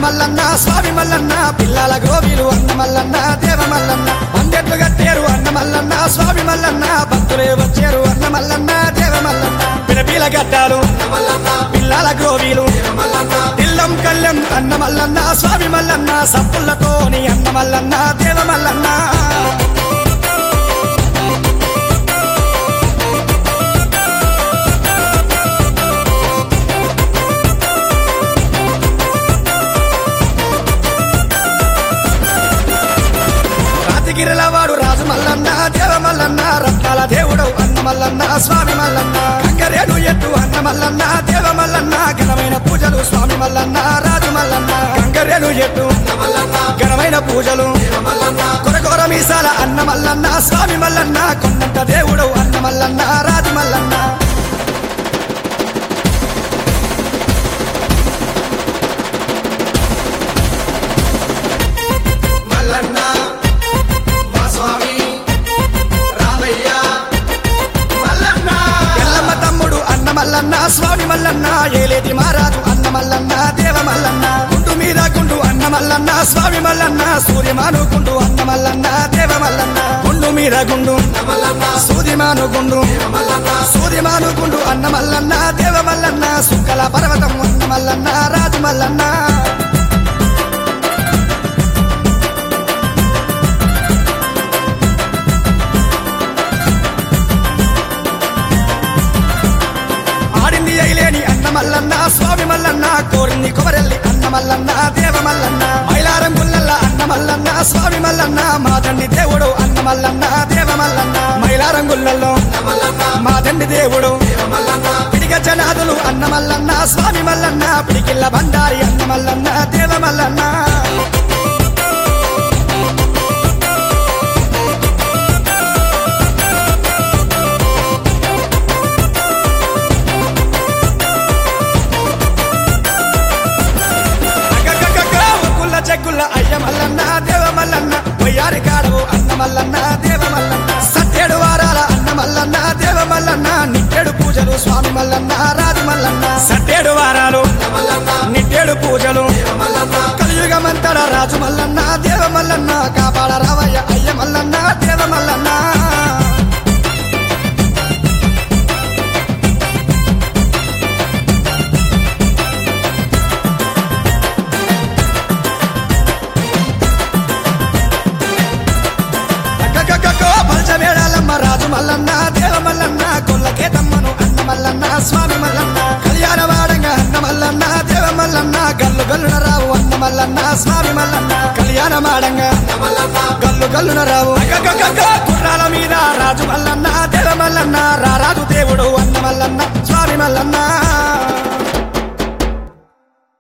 మల్లన్న స్వామి మల్లన్న పిల్లల గోవిలు అన్న మల్లన్న దేవ మల్లన్న అందెట్లు కట్టేరు అన్న మల్లన్న స్వామి మల్లన్న భక్తులే వచ్చారు అన్న మల్లన్న దేవ మల్లన్న పిలపిల గడ్డాలు పిల్లల గ్రోవీలు ఇల్లం కళ్ళం అన్న మల్లన్న స్వామి మల్లన్న సప్పులతోని అన్న మల్లన్న దేవ మల్లన్న రాతిగిరిల వాడు రాజు మల్లన్న దేవ మల్లన్న రత్నాల దేవుడు అన్న మల్లన్న స్వామి మల్లన్న కంకరేడు ఎట్టు అన్న మల్లన్న దేవ మల్లన్న ఘనమైన పూజలు స్వామి మల్లన్న రాజు మల్లన్న కంకరేడు ఎట్టు ఘనమైన పూజలు కొరకొర మీసాల అన్న మల్లన్న స్వామి మల్లన్న కొండంత దేవుడు అన్న మల్లన్న రాజు మల్లన్న మల్లన్న మా స్వామి రామయ్య మల్లన్న ఎల్లమ్మ తమ్ముడు అన్న మల్లన్న స్వామి మల్లన్న ఏలేటి మారాజు అన్న మల్లన్న దేవ మల్లన్న గుండు మీద గుండు అన్న మల్లన్న స్వామి మల్లన్న సూర్యమాను గుండు అన్న మల్లన్న దేవ మల్లన్న గుండు మీద గుండు మల్లన్న సూర్యమాను గుండు మల్లన్న సూర్యమాను గుండు అన్న మల్లన్న దేవ మల్లన్న సుక్కల పర్వతం అన్న మల్లన్న రాజు మల్లన్న ఆడింది అయిలేని అన్న మల్లన్న స్వామి మల్లన్న కోరింది కొమరెల్లి అన్న మల్లన్న దేవ మల్లన్న మైలారం గుల్లల్ల అన్న మల్లన్న స్వామి మల్లన్న మా తండ్రి దేవుడు అన్న మల్లన్న దేవ మల్లన్న మైలారం గుల్లల్లో మల్లన్న మా తండ్రి దేవుడు మల్లన్న పిడిగ జనాదులు అన్న మల్లన్న స్వామి మల్లన్న పిడికిల్ల బండారి అన్న మల్లన్న దేవ మల్లన్న అగ్గగ్గగ్గగ్గ, ఒక్కుల్ల చెక్కుల్ల అయ్య మల్లన్న దేవ మల్లన్న వయ్యారి కాడవు అన్న మల్లన్న దేవ మల్లన్న సత్యేడు వారాల అన్న మల్లన్న దేవ మల్లన్న నిట్టేడు పూజలు స్వామి మల్లన్న రాజు మల్లన్న సత్యేడు వారాలు మల్లన్న నిట్టేడు పూజలు మల్లన్న కలియుగమంతడ రాజు మల్లన్న దేవ మల్లన్న కాపాడ రావయ్య అయ్య మల్లన్న దేవ మల్లన్న అగ్గగ్గగ్గగ్గో పల్చవేడాలమ్మ రాజు మల్లన్న దేవ మల్లన్న కొల్లకే తమ్మను అన్న మల్లన్న స్వామి మల్లన్న కళ్యాణ వాడంగా అన్న మల్లన్న దేవ మల్లన్న గల్లు గల్లున రావు అన్న మల్లన్న స్వామి మల్లన్న కళ్యాణ మాడంగా మల్లన్న గల్లు గల్లున రావు అగ్గగ్గగ్గగ్గో గుర్రాల మీద రాజు మల్లన్న దేవ మల్లన్న రారాజు దేవుడు అన్న మల్లన్న స్వామి మల్లన్న